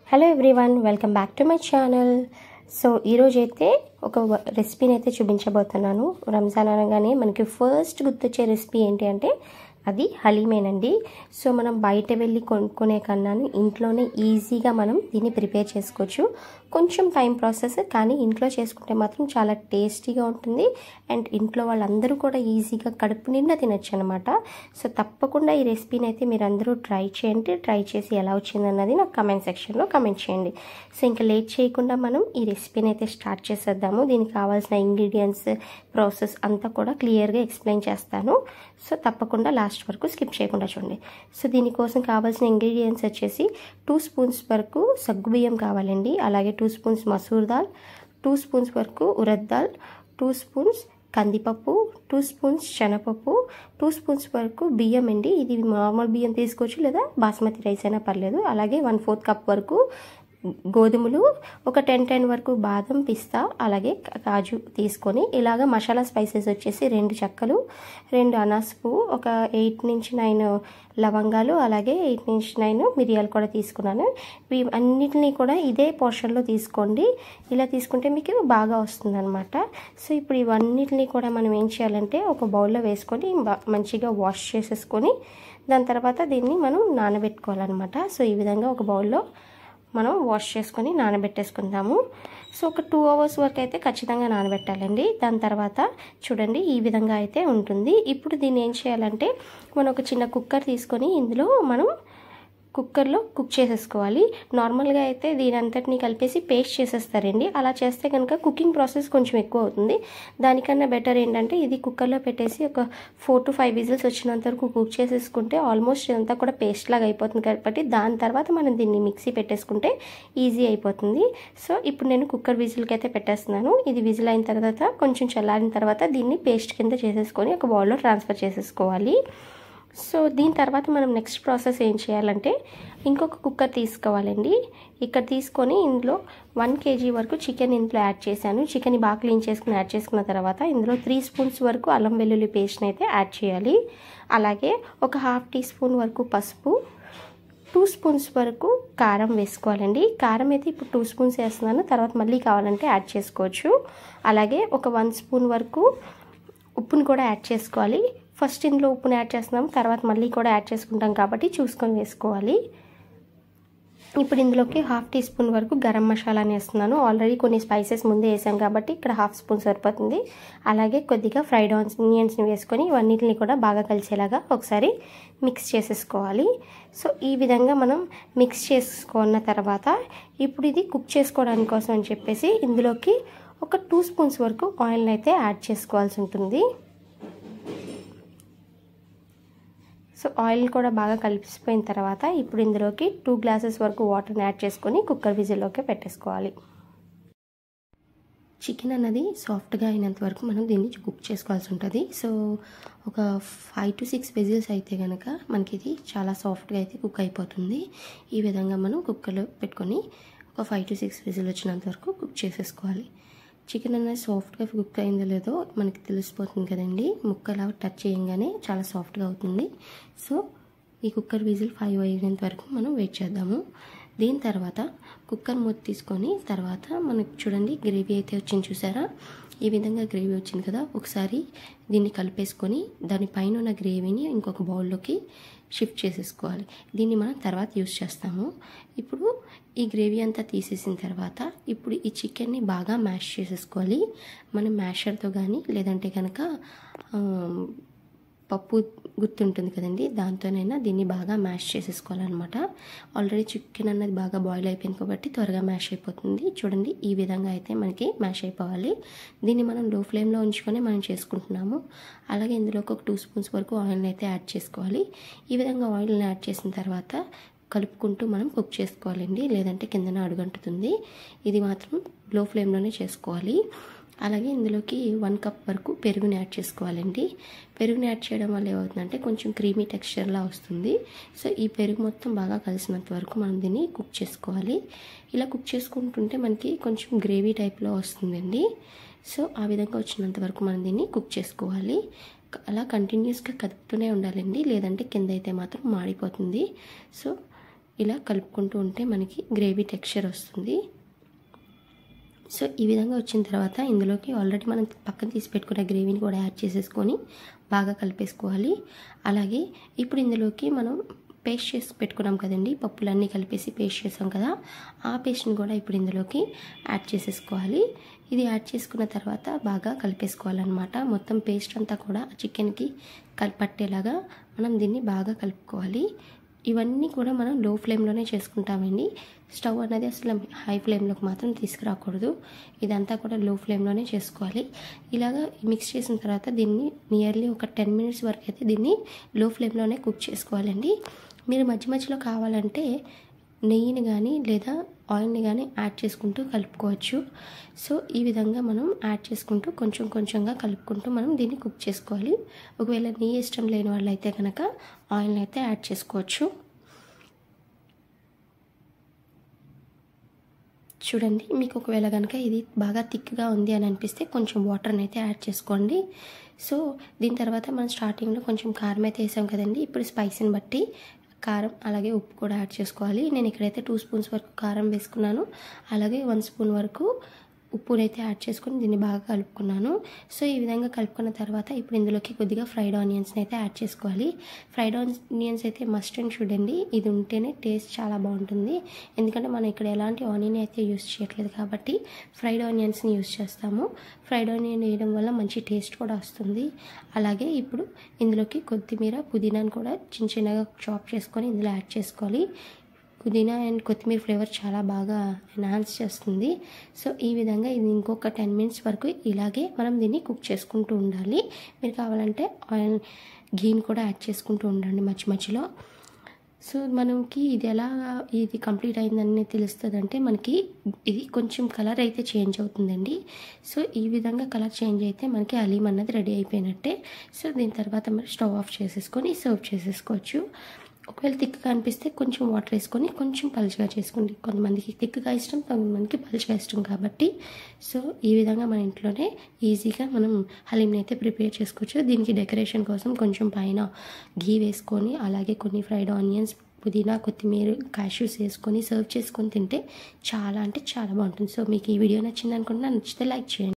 hello everyone welcome back to my channel so ఈరోజు అయితే ఒక వ- రెసిపీని అయితే చూపించబోతున్నాను రంజాన్ అనగానే మనకి ఫస్ట్ గుర్తొచ్చే రెసిపీ ఏంటి అంటే అది హలీమేనండి సో మనం బయట వెళ్ళి కొనుక్కునే కన్నాను ఇంట్లోనే ఈజీగా మనం దీన్ని ప్రిపేర్ చేసుకోవచ్చు కొంచెం టైం ప్రాసెస్ కానీ ఇంట్లో చేసుకుంటే మాత్రం చాలా టేస్టీగా ఉంటుంది అండ్ ఇంట్లో వాళ్ళందరూ కూడా ఈజీగా కడుపు నిండా తినొచ్చు అనమాట సో తప్పకుండా ఈ రెసిపీని అయితే మీరు అందరూ ట్రై చేయండి ట్రై చేసి ఎలా వచ్చింది అన్నది నాకు కమెంట్ సెక్షన్లో కమెంట్ చేయండి సో ఇంకా లేట్ చేయకుండా మనం ఈ రెసిపీని అయితే స్టార్ట్ చేసేద్దాము దీనికి కావాల్సిన ఇంగ్రీడియంట్స్ ప్రాసెస్ అంతా కూడా క్లియర్గా ఎక్స్ప్లెయిన్ చేస్తాను సో తప్పకుండా లాస్ట్ వరకు స్కిప్ చేయకుండా చూడండి సో దీనికోసం కావాల్సిన ఇంగ్రీడియంట్స్ వచ్చేసి టూ స్పూన్స్ వరకు సగ్గుబియ్యం కావాలండి అలాగే two spoons masoor dal two spoons వరకు ఉరద్ దాల్ టూ స్పూన్స్ కందిపప్పు టూ స్పూన్స్ శనగపప్పు టూ స్పూన్స్ వరకు బియ్యం అండి ఇది నార్మల్ బియ్యం తీసుకోవచ్చు లేదా బాస్మతి రైస్ అయినా పర్లేదు అలాగే వన్ ఫోర్త్ కప్ వరకు గోధుమలు ఒక టెన్ టెన్ వరకు బాదం పిస్తా అలాగే కాజు తీసుకొని ఇలాగ మసాలా స్పైసెస్ వచ్చేసి రెండు చెక్కలు రెండు అనాస్ పువ్వు ఒక ఎయిట్ నుంచి నైన్ లవంగాలు అలాగే ఎయిట్ నుంచి నైన్ మిరియాలు కూడా తీసుకున్నాను ఇవి అన్నిటినీ కూడా ఇదే పోర్షన్లో తీసుకోండి ఇలా తీసుకుంటే మీకు బాగా వస్తుంది అనమాట సో ఇప్పుడు ఇవన్నిటిని కూడా మనం ఏం చేయాలంటే ఒక బౌల్లో వేసుకొని బా- మంచిగా వాష్ చేసేసుకొని దాని తర్వాత దీన్ని మనం నానబెట్టుకోవాలన్నమాట సో ఈ విధంగా ఒక బౌల్లో మనం వాష్ చేసుకొని నానబెట్టేసుకుందాము సో ఒక టూ అవర్స్ వరకు అయితే ఖచ్చితంగా నానబెట్టాలండి దాని తర్వాత చూడండి ఈ విధంగా అయితే ఉంటుంది ఇప్పుడు దీన్ని ఏం చేయాలంటే మనం ఒక చిన్న కుక్కర్ తీసుకొని ఇందులో మనం కుక్కర్లో కుక్ చేసేసుకోవాలి నార్మల్గా అయితే దీని అంతటిని కలిపేసి పేస్ట్ చేసేస్తారండి అలా చేస్తే కనుక కుకింగ్ ప్రాసెస్ కొంచెం ఎక్కువ అవుతుంది దానికన్నా బెటర్ ఏంటంటే ఇది కుక్కర్లో పెట్టేసి ఒక ఫోర్ టు ఫైవ్ విజిల్స్ వచ్చినంత వరకు కుక్ చేసేసుకుంటే ఆల్మోస్ట్ ఇదంతా కూడా పేస్ట్ లాగా అయిపోతుంది కాబట్టి దాని తర్వాత మనం దీన్ని మిక్సీ పెట్టేసుకుంటే ఈజీ అయిపోతుంది సో ఇప్పుడు నేను కుక్కర్ విజిల్కి అయితే పెట్టేస్తున్నాను ఇది విజిల్ అయిన తర్వాత కొంచెం చల్లారిన తర్వాత దీన్ని పేస్ట్ కింద చేసేసుకొని ఒక బౌల్లో ట్రాన్స్ఫర్ చేసేసుకోవాలి సో దీని తర్వాత మనం నెక్స్ట్ ప్రాసెస్ ఏం చేయాలంటే ఇంకొక కుక్కర్ తీసుకోవాలండి ఇక్కడ తీసుకొని ఇందులో వన్ కేజీ వరకు చికెన్ ఇందులో యాడ్ చేశాను చికెన్ బాగా క్లీన్ చేసుకుని యాడ్ చేసుకున్న తర్వాత ఇందులో త్రీ స్పూన్స్ వరకు అల్లం వెల్లుల్లి పేస్ట్ని అయితే యాడ్ చేయాలి అలాగే ఒక హాఫ్ టీ స్పూన్ వరకు పసుపు టూ స్పూన్స్ వరకు కారం వేసుకోవాలండి కారం అయితే ఇప్పుడు టూ స్పూన్స్ వేస్తున్నాను తర్వాత మళ్ళీ కావాలంటే యాడ్ చేసుకోవచ్చు అలాగే ఒక వన్ స్పూన్ వరకు ఉప్పుని కూడా యాడ్ చేసుకోవాలి ఫస్ట్ ఇందులో ఉప్పుని యాడ్ చేస్తున్నాం తర్వాత మళ్ళీ కూడా యాడ్ చేసుకుంటాం కాబట్టి చూసుకొని వేసుకోవాలి ఇప్పుడు ఇందులోకి హాఫ్ టీ స్పూన్ వరకు గరం మసాలాని వేస్తున్నాను ఆల్రెడీ కొన్ని స్పైసెస్ ముందే వేసాం కాబట్టి ఇక్కడ హాఫ్ స్పూన్ సరిపోతుంది అలాగే కొద్దిగా ఫ్రైడ్ ఆనియన్స్ని వేసుకొని ఇవన్నిటిని కూడా బాగా కలిసేలాగా ఒకసారి మిక్స్ చేసేసుకోవాలి సో ఈ విధంగా మనం మిక్స్ చేసుకున్న తర్వాత ఇప్పుడు ఇది కుక్ చేసుకోవడానికి కోసం అని చెప్పేసి ఇందులోకి ఒక టూ స్పూన్స్ వరకు ఆయిల్ని అయితే యాడ్ చేసుకోవాల్సి ఉంటుంది సో ఆయిల్ కూడా బాగా కలిసిపోయిన తర్వాత ఇప్పుడు ఇందులోకి టూ గ్లాసెస్ వరకు వాటర్ని యాడ్ చేసుకొని కుక్కర్ విజిల్లోకి పెట్టేసుకోవాలి చికెన్ అన్నది సాఫ్ట్గా అయినంత వరకు మనం దీన్ని కుక్ చేసుకోవాల్సి ఉంటుంది సో ఒక ఫైవ్ టు సిక్స్ విజిల్స్ అయితే కనుక మనకి ఇది చాలా సాఫ్ట్గా అయితే కుక్ అయిపోతుంది ఈ విధంగా మనం కుక్కర్లో పెట్టుకొని ఒక ఫైవ్ టు సిక్స్ విజిల్ వచ్చినంత వరకు కుక్ చేసేసుకోవాలి చికెన్ అనేది సాఫ్ట్గా కుక్ అయిందో లేదో మనకి తెలిసిపోతుంది కదండి ముక్కలా టచ్ చేయంగానే చాలా సాఫ్ట్గా అవుతుంది సో ఈ కుక్కర్ విజిల్ ఫైవ్ అయినంత వరకు మనం వెయిట్ చేద్దాము దీని తర్వాత కుక్కర్ మూత తీసుకొని తర్వాత మనకి చూడండి గ్రేవీ అయితే వచ్చింది చూసారా ఈ విధంగా గ్రేవీ వచ్చింది కదా ఒకసారి దీన్ని కలిపేసుకొని దానిపైన ఉన్న గ్రేవీని ఇంకొక బౌల్లోకి షిఫ్ట్ చేసేసుకోవాలి దీన్ని మనం తర్వాత యూస్ చేస్తాము ఇప్పుడు ఈ గ్రేవీ అంతా తీసేసిన తర్వాత ఇప్పుడు ఈ చికెన్ని బాగా మ్యాష్ చేసేసుకోవాలి మనం మ్యాషర్తో కానీ లేదంటే కనుక పప్పు గుర్తుంటుంది కదండి దాంతోనైనా దీన్ని బాగా మ్యాష్ చేసేసుకోవాలన్నమాట ఆల్రెడీ చికెన్ అన్నది బాగా బాయిల్ అయిపోయింది కాబట్టి త్వరగా మ్యాష్ అయిపోతుంది చూడండి ఈ విధంగా అయితే మనకి మ్యాష్ అయిపోవాలి దీన్ని మనం లో ఫ్లేమ్లో ఉంచుకొని మనం చేసుకుంటున్నాము అలాగే ఇందులోకి ఒక టూ స్పూన్స్ వరకు ఆయిల్ని అయితే యాడ్ చేసుకోవాలి ఈ విధంగా ఆయిల్ని యాడ్ చేసిన తర్వాత కలుపుకుంటూ మనం కుక్ చేసుకోవాలండి లేదంటే కిందన అడుగంటుతుంది ఇది మాత్రం లో ఫ్లేమ్లోనే చేసుకోవాలి అలాగే ఇందులోకి వన్ కప్ వరకు పెరుగుని యాడ్ చేసుకోవాలండి పెరుగుని యాడ్ చేయడం వల్ల ఏమవుతుందంటే కొంచెం క్రీమీ టెక్స్చర్లా వస్తుంది సో ఈ పెరుగు మొత్తం బాగా కలిసినంత వరకు మనం దీన్ని కుక్ చేసుకోవాలి ఇలా కుక్ చేసుకుంటుంటే మనకి కొంచెం గ్రేవీ టైప్లో వస్తుందండి సో ఆ విధంగా వచ్చినంత వరకు మనం దీన్ని కుక్ చేసుకోవాలి అలా కంటిన్యూస్గా కదుపుతూనే ఉండాలండి లేదంటే కింద అయితే మాత్రం మాడిపోతుంది సో ఇలా కలుపుకుంటూ ఉంటే మనకి గ్రేవీ టెక్స్చర్ వస్తుంది సో ఈ విధంగా వచ్చిన తర్వాత ఇందులోకి ఆల్రెడీ మనం పక్కన తీసి పెట్టుకున్న గ్రేవీని కూడా యాడ్ చేసేసుకొని బాగా కలిపేసుకోవాలి అలాగే ఇప్పుడు ఇందులోకి మనం పేస్ట్ చేసి పెట్టుకున్నాం కదండి పప్పులన్నీ కలిపేసి పేస్ట్ చేసాం కదా ఆ పేస్ట్ని కూడా ఇప్పుడు ఇందులోకి యాడ్ చేసేసుకోవాలి ఇది యాడ్ చేసుకున్న తర్వాత బాగా కలిపేసుకోవాలన్నమాట మొత్తం పేస్ట్ అంతా కూడా చికెన్కి కలిపట్టేలాగా మనం దీన్ని బాగా కలుపుకోవాలి ఇవన్నీ కూడా మనం లో ఫ్లేమ్లోనే చేసుకుంటామండి స్టవ్ అనేది అసలు హై ఫ్లేమ్లోకి మాత్రం తీసుకురాకూడదు ఇదంతా కూడా లో ఫ్లేమ్లోనే చేసుకోవాలి ఇలాగా మిక్స్ చేసిన తర్వాత దీన్ని నియర్లీ ఒక టెన్ మినిట్స్ వరకు అయితే దీన్ని లో ఫ్లేమ్లోనే కుక్ చేసుకోవాలండి మీరు మధ్య మధ్యలో కావాలంటే నెయ్యిని కానీ లేదా ఆయిల్ని కానీ యాడ్ చేసుకుంటూ కలుపుకోవచ్చు సో ఈ విధంగా మనం యాడ్ చేసుకుంటూ కొంచెం కొంచెంగా కలుపుకుంటూ మనం దీన్ని కుక్ చేసుకోవాలి ఒకవేళ నెయ్యి ఇష్టం లేని వాళ్ళు అయితే కనుక ఆయిల్ని అయితే యాడ్ చేసుకోవచ్చు చూడండి మీకు ఒకవేళ కనుక ఇది బాగా థిక్గా ఉంది అని అనిపిస్తే కొంచెం వాటర్ని అయితే యాడ్ చేసుకోండి సో దీని తర్వాత మనం స్టార్టింగ్లో కొంచెం కారం అయితే వేసాం కదండి ఇప్పుడు స్పైసీని బట్టి కారం అలాగే ఉప్పు కూడా యాడ్ చేసుకోవాలి నేను ఇక్కడైతే టూ స్పూన్స్ వరకు కారం వేసుకున్నాను అలాగే వన్ స్పూన్ వరకు ఉప్పునైతే యాడ్ చేసుకొని దీన్ని బాగా కలుపుకున్నాను సో ఈ విధంగా కలుపుకున్న తర్వాత ఇప్పుడు ఇందులోకి కొద్దిగా ఫ్రైడ్ ఆనియన్స్ని అయితే యాడ్ చేసుకోవాలి ఫ్రైడ్ ఆనియన్స్ అయితే మస్ట్ అండ్ షుడ్ అండి ఇది ఉంటేనే టేస్ట్ చాలా బాగుంటుంది ఎందుకంటే మనం ఇక్కడ ఎలాంటి ఆనియన్ అయితే యూస్ చేయట్లేదు కాబట్టి ఫ్రైడ్ ఆనియన్స్ని యూస్ చేస్తాము ఫ్రైడ్ ఆనియన్ వేయడం వల్ల మంచి టేస్ట్ కూడా వస్తుంది అలాగే ఇప్పుడు ఇందులోకి కొత్తిమీర పుదీనాను కూడా చిన్న చిన్నగా చాప్ చేసుకొని ఇందులో యాడ్ చేసుకోవాలి పుదీనా అండ్ కొత్తిమీర ఫ్లేవర్ చాలా బాగా ఎన్హాన్స్ చేస్తుంది సో ఈ విధంగా ఇది ఇంకొక టెన్ మినిట్స్ వరకు ఇలాగే మనం దీన్ని కుక్ చేసుకుంటూ ఉండాలి మీరు కావాలంటే ఆయిల్ గీని కూడా యాడ్ చేసుకుంటూ ఉండండి మధ్య మధ్యలో సో మనకి ఇది ఎలా ఇది కంప్లీట్ అయిందని తెలుస్తుంది అంటే మనకి ఇది కొంచెం కలర్ అయితే చేంజ్ అవుతుందండి సో ఈ విధంగా కలర్ చేంజ్ అయితే మనకి అలీం అన్నది రెడీ అయిపోయినట్టే సో దీని తర్వాత మరి స్టవ్ ఆఫ్ చేసేసుకొని సర్వ్ చేసేసుకోవచ్చు ఒకవేళ థిక్గా అనిపిస్తే కొంచెం వాటర్ వేసుకొని కొంచెం పలుచగా చేసుకోండి కొంతమందికి థిక్గా ఇష్టం కొంతమందికి పలుచగా ఇష్టం కాబట్టి సో ఈ విధంగా మన ఇంట్లోనే ఈజీగా మనం హలీంని అయితే ప్రిపేర్ చేసుకోవచ్చు దీనికి డెకరేషన్ కోసం కొంచెం పైన ఘీ వేసుకొని అలాగే కొన్ని ఫ్రైడ్ ఆనియన్స్ పుదీనా కొత్తిమీర కాష్యూస్ వేసుకొని సర్వ్ చేసుకొని తింటే చాలా అంటే చాలా బాగుంటుంది సో మీకు ఈ వీడియో నచ్చింది అనుకుంటున్నా నచ్చితే లైక్ చేయండి